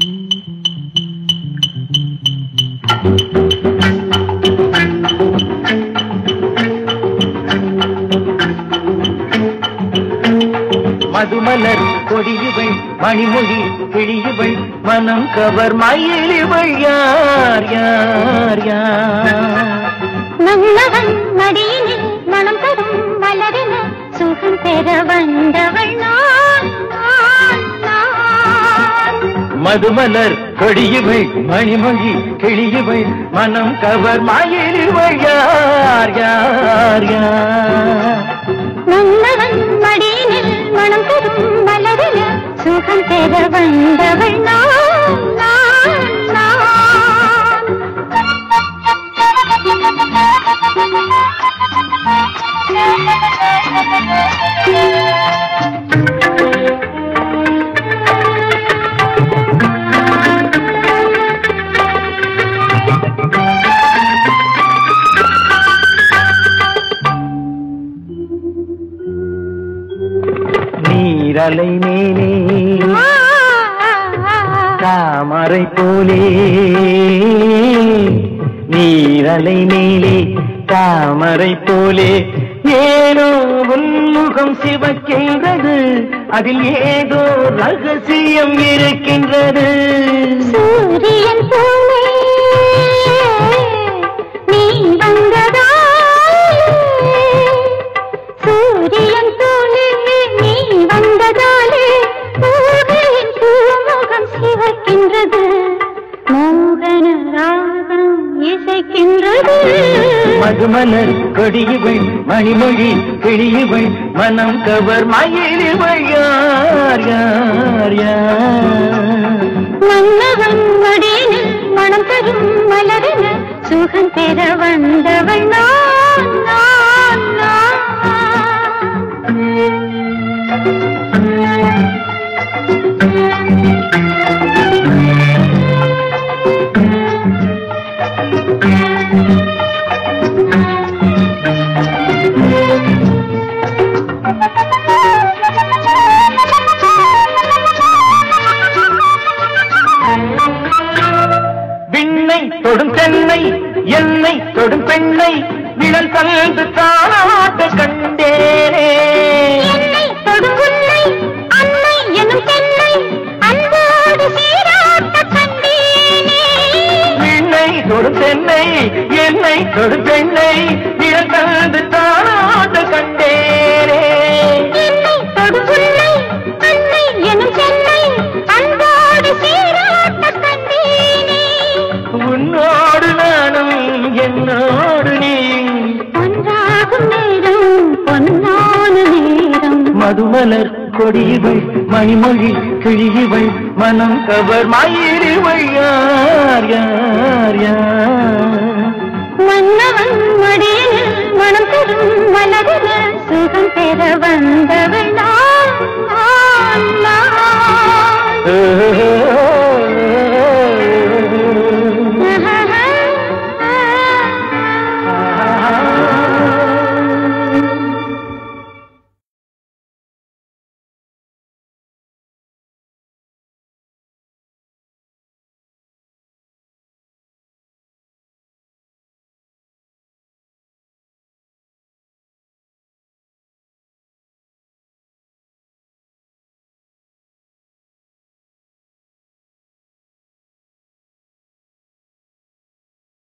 மதுமலர் கொடியுவள் மணிமொழி கிழியுவள் மனம் கவர் மயிலிவள் யார் யார் யார் நல்லவன் மடியினில் மனம் தரும் மலரென சுகம் பெற வந்தவள் நான் நான், நான். மதுமலர் கொடியுவள் மணிமொழி கிழியுவள் மனம் கவர் மயிலிவள் யார் யார் யார் நல்லவன் மடியினில் மனம் தரும் மலரென சுகம் பெற வந்தவள் நான் நான், நான். நீரலை மேலே தாமரை போலே நீரலை மேலே தாமரை போலே ஏனோ உன்முகம் சிவக்கின்றது அதில் ஏதோ ரகசியம் இருக்கின்றது சூரியன் போலே நீ வந்ததாலே சூரியன் போலே நீ வந்ததாலே பூவின் பூமுகம் சிவக்கின்றது மோகன ராகம் இசைக்கின்றது மதுமலர் கொடியுவள் மணிமொழி கிழியுவள் மனம் கவர் மயிலிவள் யார் யார் யார் மன்னவன் மடியினில் மனம் தரும் மலரென சுகம் பெற வந்தவள் நான் நான் விண்ணை தொடும் தென்னை என்னை தொடும் பெண்ணை நிழல் கலந்து தானாட்ட கண்டேனே என்னை தொடும் உன்னை அன்னை எனும் பெண்ணை அன்போடு சீராட்ட கண்டேனே விண்ணை தொடும் தென்னை என்னை தொடும் பெண்ணை நிழல் கலந்து தானாட்ட கண்டேனே என்னை தொடும் உன்னை அன்னை எனும் பெண்ணை அன்போடு சீராட்ட கண்டேனே உன்னோடு நானும் என்னோடு நீ ஒன்றாகும் நேரம் பொன்னான நேரம் மதுமலர் கொடியவள் மணிமொழி கிழியவள் மனம் கவர் மயிரிவள் யார் யார் யார் மன்னவன் மடியில் மனம் பெறும் மலரில் சுகம் பெற வந்தவள்